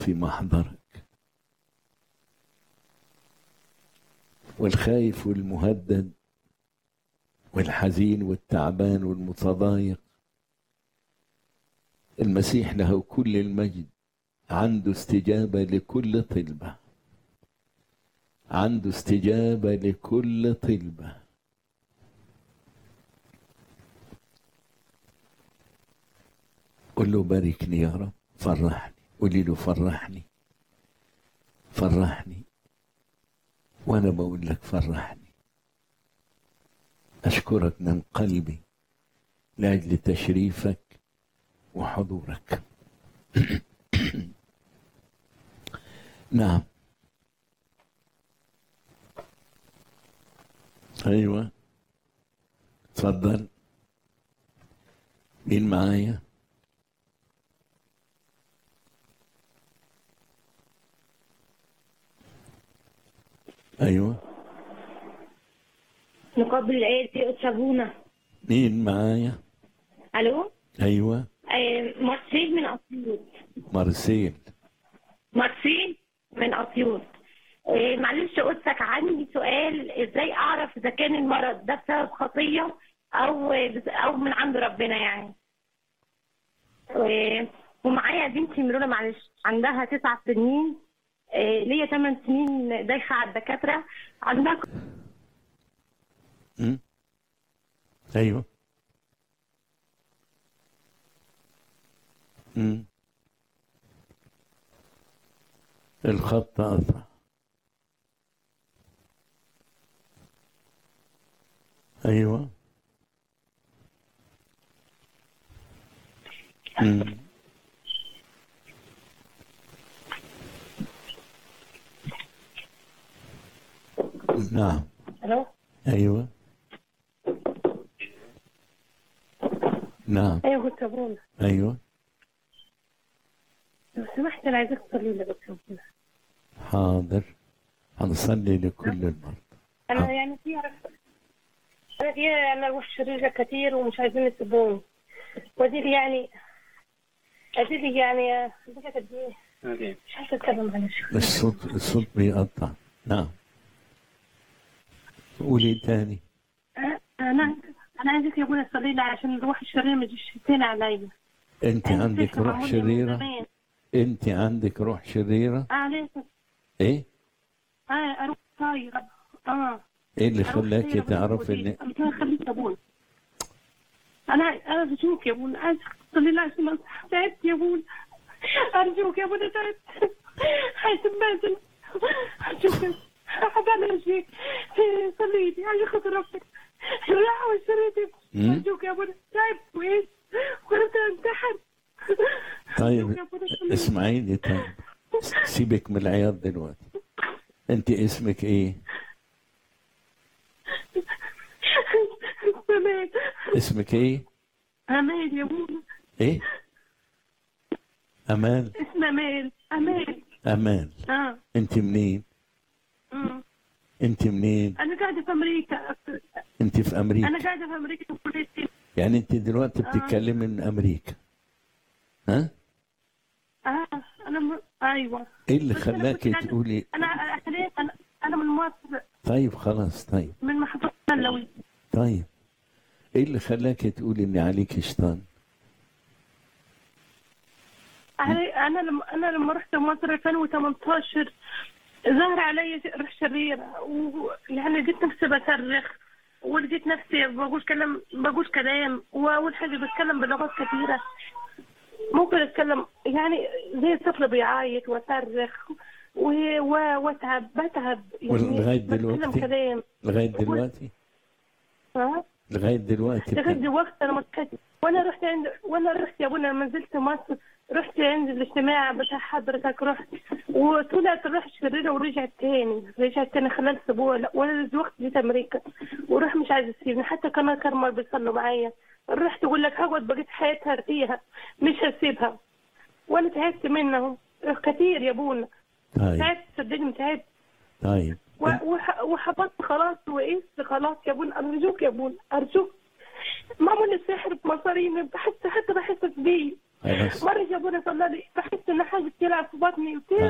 في محضرك والخايف والمهدد والحزين والتعبان والمتضايق المسيح له كل المجد عنده استجابة لكل طلبة عنده استجابة لكل طلبة قل له باركني يا رب فرحني قولي له فرحني فرحني وانا بقول لك فرحني اشكرك من قلبي لاجل تشريفك وحضورك نعم ايوه اتفضل مين معايا ايوه نقابل العيلة أتشابونا مين معايا ألو ايوه آه، مارسيل من أسيوط مارسيل مارسيل من أسيوط آه، معلش قلتك عندي سؤال ازاي اعرف اذا كان المرض ده بسبب خطيه او او من عند ربنا يعني آه، ومعايا بنتي ميرونه معلش عندها تسع سنين آه، ليا ثمان سنين دايخه على الدكاتره عندها م? ايوه م? الخط قطع ايوه م? نعم الو ايوه نعم ايوه كنت بقول ايوه لو سمحت انا عايزاك تصلي لي بس ربنا. حاضر هنصلي لكل المرضى انا آه. يعني في انا في انا روح شريرة كتير ومش عايزين يسيبوني ودي لي يعني ادي لي يعني ادي قد ايه مش عارفه اتكلم معلش الصوت الصوت بيقطع نعم قولي تاني انا انا عايزك يا ابويا تصلي لي عشان الروح الشرير ما تجيش تاني عليا انت أنا عندك ست روح معمولة من شريرة زمان. انت عندك روح شريرة اه عليك ايه اه اروح طايرة اه ايه اللي أروح خلاكي طايرة تعرف بالودي. ان الله يخليك يا ابويا انا انا ارجوك يا ابويا عايزك تصلي لي عشان تعبت يا ابويا ارجوك يا ابويا تعبت حيتبادل ارجوك حبان ارجيك صلي لي عشان خاطر ربك الراحة والشريط مم. ارجوك يا ابويا تعبت كويس وكنت امتحن طيب أرجوك يا أبويا صلي لي. اسمعيني طيب سيبك من العياط دلوقتي انت اسمك ايه أمان اسمك ايه أمان يا ابويا ايه امان اسمه أمان أمان امان اه انت منين أمم. انت منين أنا قاعدة في أمريكا انت في امريكا أنا قاعدة في أمريكا في كلية الطب. يعني انت دلوقتي آه. بتتكلمي من امريكا ها اه أنا م... أيوه ايه اللي بس أنا كنت خلاكي قاعدة- تقولي أنا حاليا أنا أنا من مصر طيب خلاص طيب من محافظة ملوي طيب ايه اللي خلاكي تقولي ان عليك شيطان أنا أنا لما أنا لما رحت مصر 2018 ظهر علي روح شريرة ويعني لقيت نفسي بصرخ ولقيت نفسي بقول كلام بقول كلام وأول حاجة بتكلم بلغات كثيرة ممكن أتكلم يعني زي الطفل بيعيط وأصرخ و- و- وأتعب بتعب ولغاية بتكلم دلوقتي؟ كلام لغايه دلوقتي ها لغايه دلوقتي لغايه بت- دلوقتي انا متكتف وانا رحت عند وانا رحت يا ابونا لما نزلت مصر رحت عند الاجتماع بتاع حضرتك رحت وطلعت الروح الشريرة ورجعت تاني رجعت تاني خلال اسبوع لا وانا دلوقتي جيت امريكا وروح مش عايزه تسيبني حتى كان كرمر بيصلوا معايا الروح تقول لك هقعد بقيت حياتها ارتيها مش هسيبها وانا تعبت منهم كتير يا ابونا طيب تعبت صدقني تعبت طيب و- وح- وحبطت خلاص وقست خلاص يا ابونا ارجوك يا ابونا ارجوك معمول السحر بمصاريني حتى حتى بحس بيه خلاص مرة جابونا صلى لي بحس إن حاجة بتلعب في بطني وت-